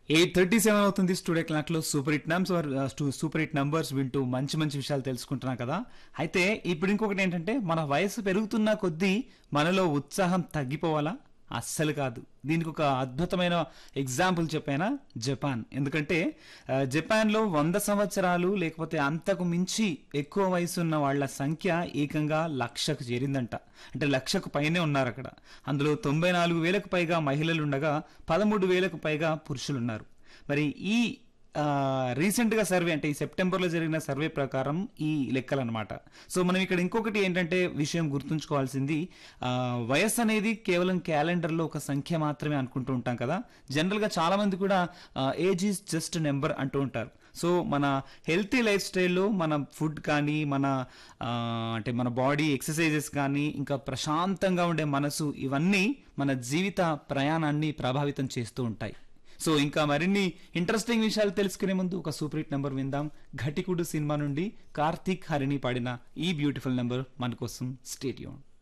eight thirty seven అవుతుంది studio క్లాక్లో super hit numbers super hit numbers వింటూ మంచి మంచి విషయాలు తెలుసుకుంటున్నాం కదా అయితే ఇప్పుడు ఇంకొకటి ఏంటంటే మన వయసు పెరుగుతున్న కొద్దీ మనలో ఉత్సాహం తగ్గిపోవాలా అస్సలు కాదు దీనికి ఒక అద్భుతమైన ఎగ్జాంపుల్ చెప్పానా జపాన్ ఎందుకంటే ఆ, జపాన్లో వంద సంవత్సరాలు లేకపోతే అంతకు మించి ఎక్కువ వయసు ఉన్న వాళ్ళ సంఖ్య ఏకంగా లక్షకు చేరిందంట అంటే లక్షకు పైనే ఉన్నారు అక్కడ అందులో తొంభై నాలుగు వేలకు పైగా మహిళలు ఉండగా పదమూడు వేలకు పైగా పురుషులు ఉన్నారు మరి ఈ రీసెంట్ గా సర్వే అంటే ఈ సెప్టెంబర్ లో జరిగిన సర్వే ప్రకారం ఈ లెక్కలు అనమాట సో మనం ఇక్కడ ఇంకొకటి ఏంటంటే విషయం గుర్తుంచుకోవాల్సింది ఆ, వయస్సు అనేది కేవలం క్యాలెండర్ లో ఒక సంఖ్య మాత్రమే అనుకుంటూ ఉంటాం కదా జనరల్ గా చాలా మంది కూడా ఏజ్ ఈజ్ జస్ట్ నెంబర్ అంటూ ఉంటారు సో మన హెల్తీ లైఫ్ స్టైల్లో మన ఫుడ్ కానీ మన ఆ, అంటే మన బాడీ ఎక్సర్సైజెస్ కానీ ఇంకా ప్రశాంతంగా ఉండే మనసు ఇవన్నీ మన జీవిత ప్రయాణాన్ని ప్రభావితం చేస్తూ ఉంటాయి సో ఇంకా మరిన్ని ఇంట్రెస్టింగ్ విషయాలు తెలుసుకునే ముందు ఒక సూపర్ హిట్ నెంబర్ విందాం ఘటికుడు సినిమా నుండి కార్తీక్ హరిణి పాడిన ఈ బ్యూటిఫుల్ నెంబర్ మన కోసం స్టేడియం